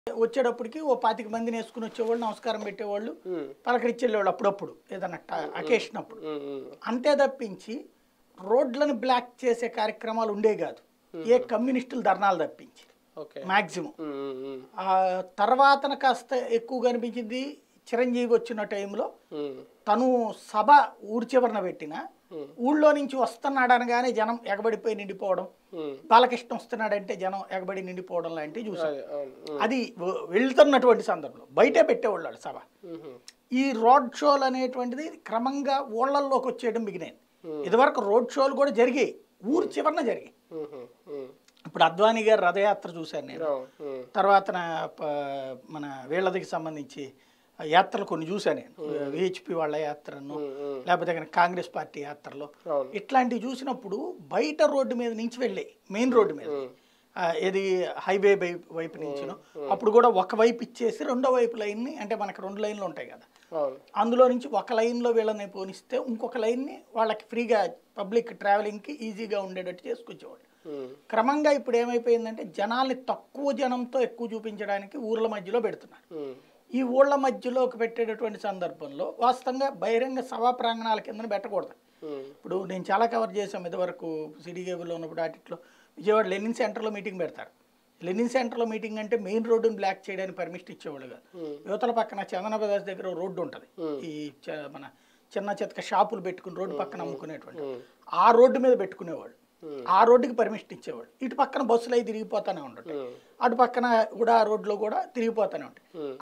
వచ్చేటప్పటికి ఓ పాతిక మందిని వేసుకుని వచ్చేవాళ్ళు నమస్కారం పెట్టేవాళ్ళు ఉమ్, పలకరించేవాళ్ళు అప్పుడప్పుడు ఏదన్నా అకేషన్ అప్పుడు ఉమ్, ఉమ్, అంతే తప్పించి రోడ్లను బ్లాక్ చేసే కార్యక్రమాలు ఉండే కాదు ఏ కమ్యూనిస్టులు ధర్నాలు తప్పించి ఓకే మాక్సిమం ఉమ్, ఉమ్, ఉమ్, ఆ తర్వాతన కాస్త ఎక్కువ కనిపించింది చిరంజీవి వచ్చిన టైంలో ఉమ్, తను సభ ఊరి చివరన పెట్టిన ఉమ్, ఊళ్ళో నుంచి వస్తున్నాడు అనగానే జనం ఎగబడిపోయి నిండిపోవడం ఉమ్. బాలకృష్ణ వస్తున్నాడంటే జనం ఎగబడి నిండిపోవడం లాంటివి చూసాం అదే, అవును, ఉమ్, అది వె- వెళ్తున్నటువంటి సందర్భంలో బయటే పెట్టేవాళ్ళు సభ ఉమ్, ఈ రోడ్ షోలు అనేటువంటిది క్రమంగా ఊళ్ళల్లోకి వచ్చేయడం బిగినాయి Hmm. ఇదివరకు రోడ్ షోలు కూడా జరిగాయి ఊరు చివరన జరిగాయి ఉమ్, ఉమ్, ఇప్పుడు అద్వానీ గారు రథయాత్ర చూశాను నేను అవును, ఉమ్, తర్వాత నా ప- మన వీళ్ళదికి సంబంధించి ఆ యాత్రలు కొన్ని చూశాను నేను విహెచ్పి వాళ్ళ యాత్రను ఉమ్, ఉమ్, లేకపోతే కనుక కాంగ్రెస్ పార్టీ యాత్రలో అవును, ఇట్లాంటివి చూసినప్పుడు బయట రోడ్డు మీద నుంచి వెళ్ళాయి మెయిన్ రోడ్డు మీద ఉమ్, ఆ, ఏది హైవే వైపు వైపు నుంచిను అప్పుడు కూడా ఒక వైపు ఇచ్చేసి రెండో వైపు లైన్ని అంటే మనకి రెండు లైన్లు ఉంటాయి కదా అవును, అందులో నుంచి ఒక లైన్లో వీళ్ళని పోనిస్తే ఇంకొక లైన్ని వాళ్ళకి ఫ్రీగా పబ్లిక్ ట్రావెలింగ్కి ఈజీగా ఉండేటట్టు చేసుకొచ్చేవాళ్ళు ఉమ్, క్రమంగా ఇప్పుడు ఏమైపోయిందంటే జనాల్ని తక్కువ జనంతో ఎక్కువ చూపించడానికి ఊర్ల మధ్యలో పెడుతున్నారు ఉమ్, ఈ ఊళ్ళ మధ్యలోకి పెట్టేటటువంటి సందర్భంలో వాస్తవంగా బహిరంగ సభా ప్రాంగణాల కింద పెట్టకూడదు ఉమ్, ఇప్పుడు నేను చాలా కవర్ చేసాం ఇదివరకు సిటీ కేబుల్లో ఉన్నప్పుడు వాటిట్లో విజయవాడ లెనిన్ సెంటర్లో మీటింగ్ పెడతారు లెనిన్ సెంటర్లో మీటింగ్ అంటే మెయిన్ రోడ్డుని బ్లాక్ చేయడానికి పర్మిషన్ ఇచ్చేవాళ్ళు కాదు ఉమ్, యువతల పక్కన చందన బ్రదర్స్ దగ్గర ఓ రోడ్డు ఉంటుంది Hmm. ఈ చ- మన చిన్న చితక షాపులు పెట్టుకుని రోడ్డు పక్కన అమ్ముకునేటువంటి ఉమ్, ఆ రోడ్డు మీద పెట్టుకునేవాళ్ళు Hmm. ఆ రోడ్డుకి పర్మిషన్ ఇచ్చేవాళ్ళు ఇటు పక్కన బస్సులు అవి తిరిగిపోతానే ఉంటాయి ఉమ్, అటు పక్కన కూడా ఆ రోడ్లో కూడా తిరిగిపోతానే ఉంటాయి ఉమ్.